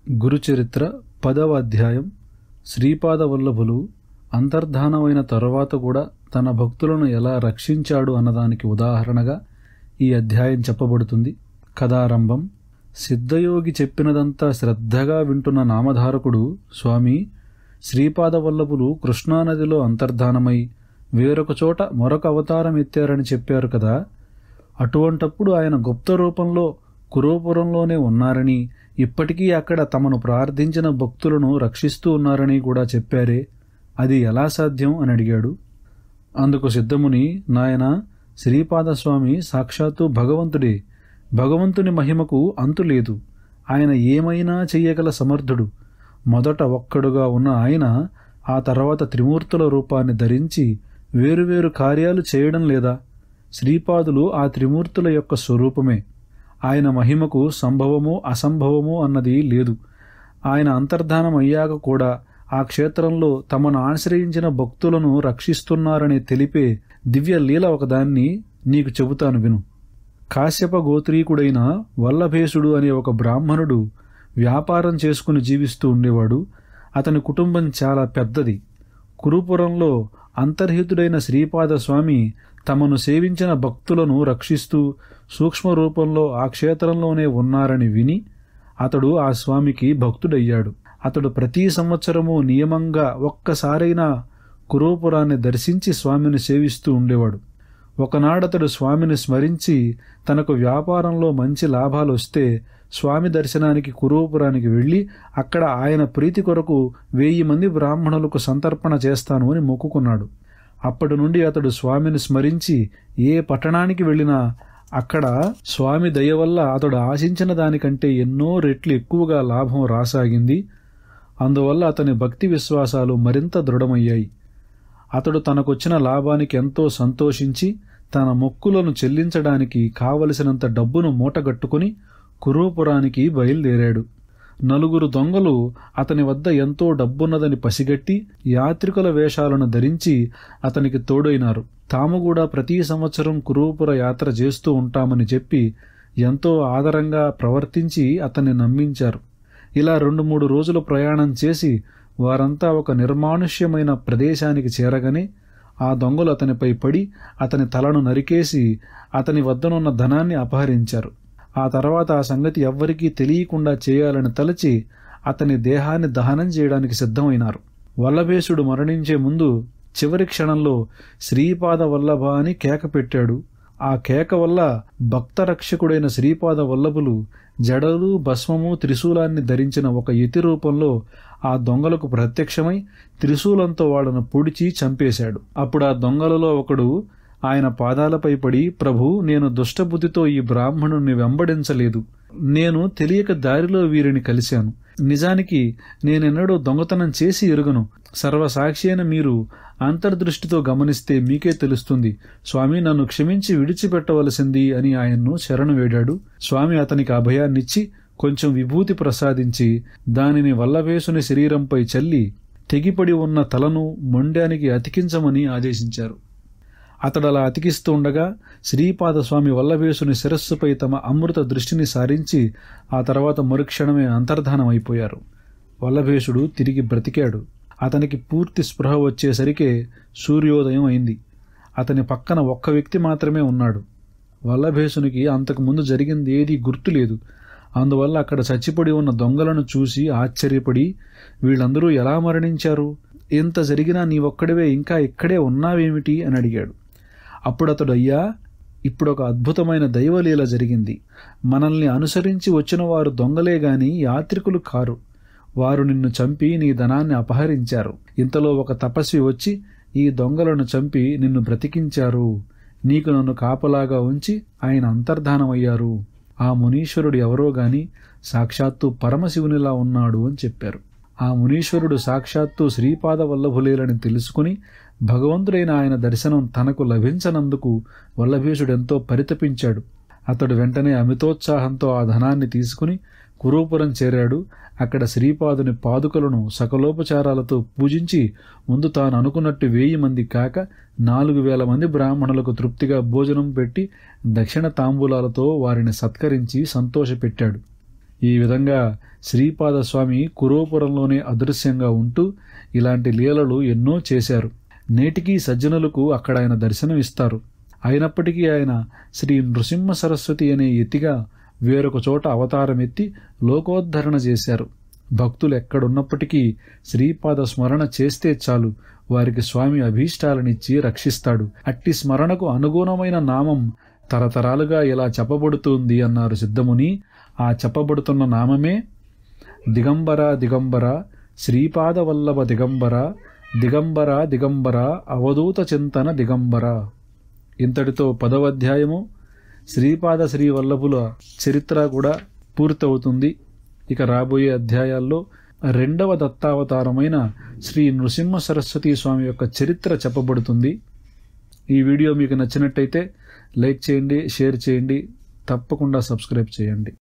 గురుచరిత్ర పదవ అధ్యాయం శ్రీపాద వల్లభులు అంతర్ధానమైన తరువాత కూడా తన భక్తులను ఎలా రక్షించాడు అన్నదానికి ఉదాహరణగా ఈ అధ్యాయం చెప్పబడుతుంది కథారంభం సిద్ధయోగి చెప్పినదంతా శ్రద్ధగా వింటున్న నామధారకుడు స్వామి శ్రీపాద వల్లభులు కృష్ణానదిలో అంతర్ధానమై వేరొక చోట మరొక అవతారం ఎత్తారని చెప్పారు కదా అటువంటప్పుడు ఆయన గుప్త రూపంలో కురోపురంలోనే ఉన్నారని ఇప్పటికీ అక్కడ తమను ప్రార్థించిన భక్తులను రక్షిస్తూ ఉన్నారని కూడా చెప్పారే అది ఎలా సాధ్యం అని అడిగాడు అందుకు సిద్ధముని నాయన శ్రీపాదస్వామి సాక్షాత్తు భగవంతుడే భగవంతుని మహిమకు అంతు లేదు ఆయన ఏమైనా చెయ్యగల సమర్థుడు మొదట ఒక్కడుగా ఉన్న ఆయన ఆ తర్వాత త్రిమూర్తుల రూపాన్ని ధరించి వేరువేరు కార్యాలు చేయడం లేదా శ్రీపాదులు ఆ త్రిమూర్తుల యొక్క స్వరూపమే ఆయన మహిమకు సంభవము అసంభవము అన్నది లేదు ఆయన అంతర్ధానం అయ్యాక కూడా ఆ క్షేత్రంలో తమను ఆశ్రయించిన భక్తులను రక్షిస్తున్నారని తెలిపే దివ్య లీల ఒకదాన్ని నీకు చెబుతాను విను కాశ్యప గోత్రీకుడైన వల్లభేషుడు అనే ఒక బ్రాహ్మణుడు వ్యాపారం చేసుకుని జీవిస్తూ ఉండేవాడు అతని కుటుంబం చాలా పెద్దది కురుపురంలో అంతర్హితుడైన శ్రీపాద స్వామి తమను సేవించిన భక్తులను రక్షిస్తూ సూక్ష్మ రూపంలో ఆ క్షేత్రంలోనే ఉన్నారని విని అతడు ఆ స్వామికి భక్తుడయ్యాడు అతడు ప్రతి సంవత్సరము నియమంగా ఒక్కసారైనా కురూపురాన్ని దర్శించి స్వామిని సేవిస్తూ ఉండేవాడు ఒకనాడతడు స్వామిని స్మరించి తనకు వ్యాపారంలో మంచి లాభాలు వస్తే స్వామి దర్శనానికి కురూపురానికి వెళ్ళి అక్కడ ఆయన ప్రీతి కొరకు వెయ్యి మంది బ్రాహ్మణులకు సంతర్పణ చేస్తాను అని మొక్కుకున్నాడు అప్పటి నుండి అతడు స్వామిని స్మరించి ఏ పట్టణానికి వెళ్ళినా అక్కడ స్వామి దయ వల్ల అతడు ఆశించిన దానికంటే ఎన్నో రెట్లు ఎక్కువగా లాభం రాసాగింది అందువల్ల అతని భక్తి విశ్వాసాలు మరింత దృఢమయ్యాయి అతడు తనకొచ్చిన లాభానికి ఎంతో సంతోషించి తన మొక్కులను చెల్లించడానికి కావలసినంత డబ్బును మూటగట్టుకుని కురూపురానికి బయలుదేరాడు నలుగురు దొంగలు అతని వద్ద ఎంతో డబ్బున్నదని పసిగట్టి యాత్రికుల వేషాలను ధరించి అతనికి తోడైనారు తాము కూడా ప్రతి సంవత్సరం కురూపుర యాత్ర చేస్తూ ఉంటామని చెప్పి ఎంతో ఆదరంగా ప్రవర్తించి అతన్ని నమ్మించారు ఇలా రెండు మూడు రోజులు ప్రయాణం చేసి వారంతా ఒక నిర్మానుష్యమైన ప్రదేశానికి చేరగానే ఆ దొంగలు అతనిపై పడి అతని తలను నరికేసి అతని వద్దనున్న ధనాన్ని అపహరించారు ఆ తర్వాత ఆ సంగతి ఎవ్వరికీ తెలియకుండా చేయాలని తలచి అతని దేహాన్ని దహనం చేయడానికి సిద్ధమైనారు వల్లభేశుడు మరణించే ముందు చివరి క్షణంలో శ్రీపాద వల్లభ అని కేక పెట్టాడు ఆ కేక వల్ల భక్త రక్షకుడైన శ్రీపాద వల్లభులు జడలు భస్మము త్రిశూలాన్ని ధరించిన ఒక యతి రూపంలో ఆ దొంగలకు ప్రత్యక్షమై త్రిశూలంతో వాళ్ళను పొడిచి చంపేశాడు అప్పుడు ఆ దొంగలలో ఒకడు ఆయన పాదాలపై పడి ప్రభు నేను దుష్టబుద్ధితో ఈ బ్రాహ్మణుణ్ణి వెంబడించలేదు నేను తెలియక దారిలో వీరిని కలిశాను నిజానికి నేనెన్నడూ దొంగతనం చేసి ఎరుగను సర్వసాక్షి అయిన మీరు అంతర్దృష్టితో గమనిస్తే మీకే తెలుస్తుంది స్వామి నన్ను క్షమించి విడిచిపెట్టవలసింది అని ఆయన్ను శరణు వేడాడు స్వామి అతనికి అభయాన్నిచ్చి కొంచెం విభూతి ప్రసాదించి దానిని వల్లవేసుని శరీరంపై చల్లి తెగిపడి ఉన్న తలను మొండానికి అతికించమని ఆదేశించారు అతడలా అతికిస్తూ ఉండగా శ్రీపాదస్వామి వల్లభేసుని శిరస్సుపై తమ అమృత దృష్టిని సారించి ఆ తర్వాత మరుక్షణమే అంతర్ధానం అయిపోయారు వల్లభేషుడు తిరిగి బ్రతికాడు అతనికి పూర్తి స్పృహ వచ్చేసరికే సూర్యోదయం అయింది అతని పక్కన ఒక్క వ్యక్తి మాత్రమే ఉన్నాడు వల్లభేషునికి అంతకుముందు జరిగింది ఏదీ గుర్తులేదు అందువల్ల అక్కడ చచ్చిపడి ఉన్న దొంగలను చూసి ఆశ్చర్యపడి వీళ్ళందరూ ఎలా మరణించారు ఇంత జరిగినా నీవొక్కడివే ఇంకా ఇక్కడే ఉన్నావేమిటి అని అడిగాడు అప్పుడు అతడు అయ్యా ఇప్పుడు ఒక అద్భుతమైన దైవలీల జరిగింది మనల్ని అనుసరించి వచ్చిన వారు దొంగలే గాని యాత్రికులు కారు వారు నిన్ను చంపి నీ ధనాన్ని అపహరించారు ఇంతలో ఒక తపస్వి వచ్చి ఈ దొంగలను చంపి నిన్ను బ్రతికించారు నీకు నన్ను కాపలాగా ఉంచి ఆయన అంతర్ధానమయ్యారు ఆ మునీశ్వరుడు ఎవరో గాని సాక్షాత్తు పరమశివునిలా ఉన్నాడు అని చెప్పారు ఆ మునీశ్వరుడు సాక్షాత్తు శ్రీపాద వల్లభులేలని తెలుసుకుని భగవంతుడైన ఆయన దర్శనం తనకు లభించనందుకు వల్లభేషుడెంతో పరితపించాడు అతడు వెంటనే అమితోత్సాహంతో ఆ ధనాన్ని తీసుకుని కురూపురం చేరాడు అక్కడ శ్రీపాదుని పాదుకలను సకలోపచారాలతో పూజించి ముందు తాను అనుకున్నట్టు వెయ్యి మంది కాక నాలుగు వేల మంది బ్రాహ్మణులకు తృప్తిగా భోజనం పెట్టి దక్షిణ తాంబూలాలతో వారిని సత్కరించి సంతోషపెట్టాడు ఈ విధంగా శ్రీపాద స్వామి కురోపురంలోనే అదృశ్యంగా ఉంటూ ఇలాంటి లీలలు ఎన్నో చేశారు నేటికీ సజ్జనులకు అక్కడ ఆయన దర్శనం ఇస్తారు అయినప్పటికీ ఆయన శ్రీ నృసింహ సరస్వతి అనే ఎత్తిగా వేరొక చోట అవతారం ఎత్తి లోకోద్ధరణ చేశారు భక్తులు ఎక్కడున్నప్పటికీ శ్రీపాద స్మరణ చేస్తే చాలు వారికి స్వామి అభీష్టాలనిచ్చి రక్షిస్తాడు అట్టి స్మరణకు అనుగుణమైన నామం తరతరాలుగా ఇలా చెప్పబడుతుంది అన్నారు సిద్ధముని ఆ చెప్పబడుతున్న నామమే దిగంబర దిగంబర శ్రీపాద వల్లభ దిగంబర దిగంబర దిగంబర అవధూత చింతన దిగంబర ఇంతటితో పదవ అధ్యాయము శ్రీపాద శ్రీ వల్లభుల చరిత్ర కూడా పూర్తవుతుంది ఇక రాబోయే అధ్యాయాల్లో రెండవ దత్తావతారమైన శ్రీ నృసింహ సరస్వతి స్వామి యొక్క చరిత్ర చెప్పబడుతుంది ఈ వీడియో మీకు నచ్చినట్టయితే లైక్ చేయండి షేర్ చేయండి తప్పకుండా సబ్స్క్రైబ్ చేయండి